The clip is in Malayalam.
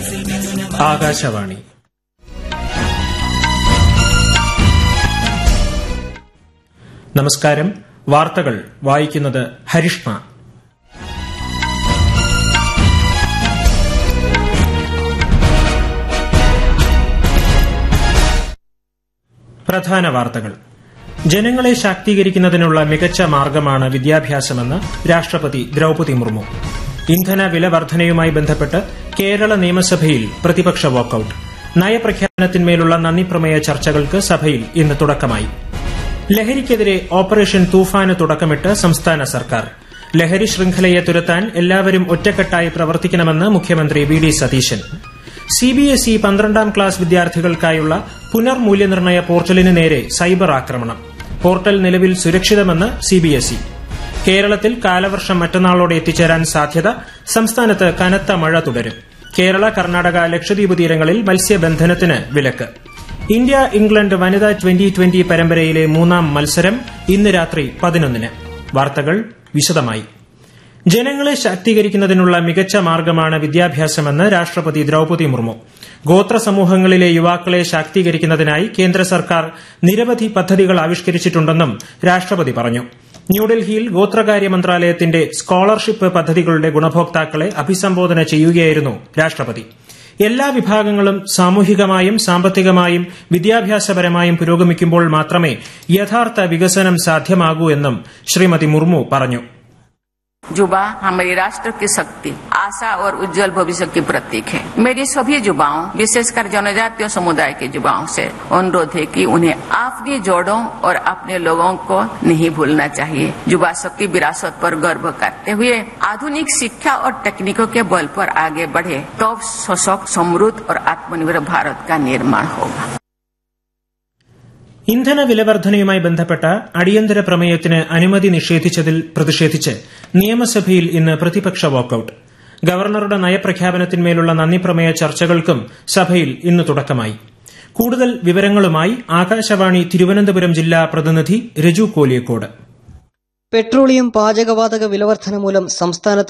ആകാശവാണി നമസ്കാരം വാർത്തകൾ വായിക്കുന്നത് ഹരിഷ്ണ പ്രധാന വാർത്തകൾ ജനങ്ങളെ ശാക്തീകരിക്കുന്നതിനുള്ള മികച്ച മാർഗമാണ് വിദ്യാഭ്യാസമെന്ന് രാഷ്ട്രപതി ദ്രൌപതി മുർമു ഇന്ധന വില വർധനയുമായി ബന്ധപ്പെട്ട് കേരള നിയമസഭയിൽ പ്രതിപക്ഷ വാക്കൌട്ട് നയപ്രഖ്യാപനത്തിന്മേലുള്ള നന്ദിപ്രമേയ ചർച്ചകൾക്ക് സഭയിൽ ഇന്ന് തുടക്കമായി ലഹരിക്കെതിരെ ഓപ്പറേഷൻ തൂഫാന് തുടക്കമിട്ട് സംസ്ഥാന സർക്കാർ ലഹരി ശൃംഖലയെ തുരത്താൻ എല്ലാവരും ഒറ്റക്കെട്ടായി പ്രവർത്തിക്കണമെന്ന് മുഖ്യമന്ത്രി വി ഡി സതീശൻ സിബിഎസ്ഇ പന്ത്രണ്ടാം ക്ലാസ് വിദ്യാർത്ഥികൾക്കായുള്ള പുനർമൂല്യനിർണ്ണയ പോർട്ടലിന് നേരെ സൈബർ ആക്രമണം പോർട്ടൽ നിലവിൽ സുരക്ഷിതമെന്ന് സിബിഎസ്ഇ കേരളത്തിൽ കാലവർഷം മറ്റന്നാളോടെ എത്തിച്ചേരാൻ സാധ്യത സംസ്ഥാനത്ത് കനത്ത മഴ തുടരും കേരള കർണാടക ലക്ഷദ്വീപ് തീരങ്ങളിൽ മത്സ്യബന്ധനത്തിന് വിലക്ക് ഇന്ത്യ ഇംഗ്ലണ്ട് വനിതാ ട്വന്റി ട്വന്റി പരമ്പരയിലെ മൂന്നാം മത്സരം ഇന്ന് രാത്രി പതിനൊന്നിന് വാർത്തകൾ വിശദമായി ജനങ്ങളെ ശാക്തീകരിക്കുന്നതിനുള്ള മികച്ച മാർഗമാണ് വിദ്യാഭ്യാസമെന്ന് രാഷ്ട്രപതി ദ്രൌപതി മുർമു ഗോത്ര സമൂഹങ്ങളിലെ യുവാക്കളെ ശാക്തീകരിക്കുന്നതിനായി കേന്ദ്ര സർക്കാർ നിരവധി പദ്ധതികൾ ആവിഷ്കരിച്ചിട്ടുണ്ടെന്നും രാഷ്ട്രപതി പറഞ്ഞു ന്യൂഡൽഹിയിൽ ഗോത്രകാര്യ മന്ത്രാലയത്തിന്റെ സ്കോളർഷിപ്പ് പദ്ധതികളുടെ ഗുണഭോക്താക്കളെ അഭിസംബോധന ചെയ്യുകയായിരുന്നു രാഷ്ട്രപതി എല്ലാ വിഭാഗങ്ങളും സാമൂഹികമായും സാമ്പത്തികമായും വിദ്യാഭ്യാസപരമായും പുരോഗമിക്കുമ്പോൾ മാത്രമേ യഥാർത്ഥ വികസനം സാധ്യമാകൂ എന്നും ശ്രീമതി മുർമു പറഞ്ഞു युवा हमारे राष्ट्र की शक्ति आशा और उज्जवल भविष्य की प्रतीक है मेरी सभी युवाओं विशेषकर जनजातीय समुदाय के युवाओं से अनुरोध है कि उन्हें अपनी जोड़ों और अपने लोगों को नहीं भूलना चाहिए युवा शक्ति विरासत पर गर्व करते हुए आधुनिक शिक्षा और तकनीकों के बल पर आगे बढ़े तब सशक्त समृद्ध और आत्मनिर्भर भारत का निर्माण होगा ഇന്ധന വിലവർധനയുമായി ബന്ധപ്പെട്ട അടിയന്തര പ്രമേയത്തിന് അനുമതി നിഷേധിച്ചതിൽ പ്രതിഷേധിച്ച് നിയമസഭയിൽ ഇന്ന് പ്രതിപക്ഷ വാക്കൌട്ട് ഗവർണറുടെ നയപ്രഖ്യാപനത്തിന്മേലുള്ള നന്ദിപ്രമേയ ചർച്ചകൾക്കും സഭയിൽ ഇന്ന് തുടക്കമായി കൂടുതൽ വിവരങ്ങളുമായി ആകാശവാണി തിരുവനന്തപുരം ജില്ലാ പ്രതിനിധി രജു കോലിയക്കോട് പെട്രോളിയം പാചകവാതക വിലവർധന മൂലം സംസ്ഥാനത്ത്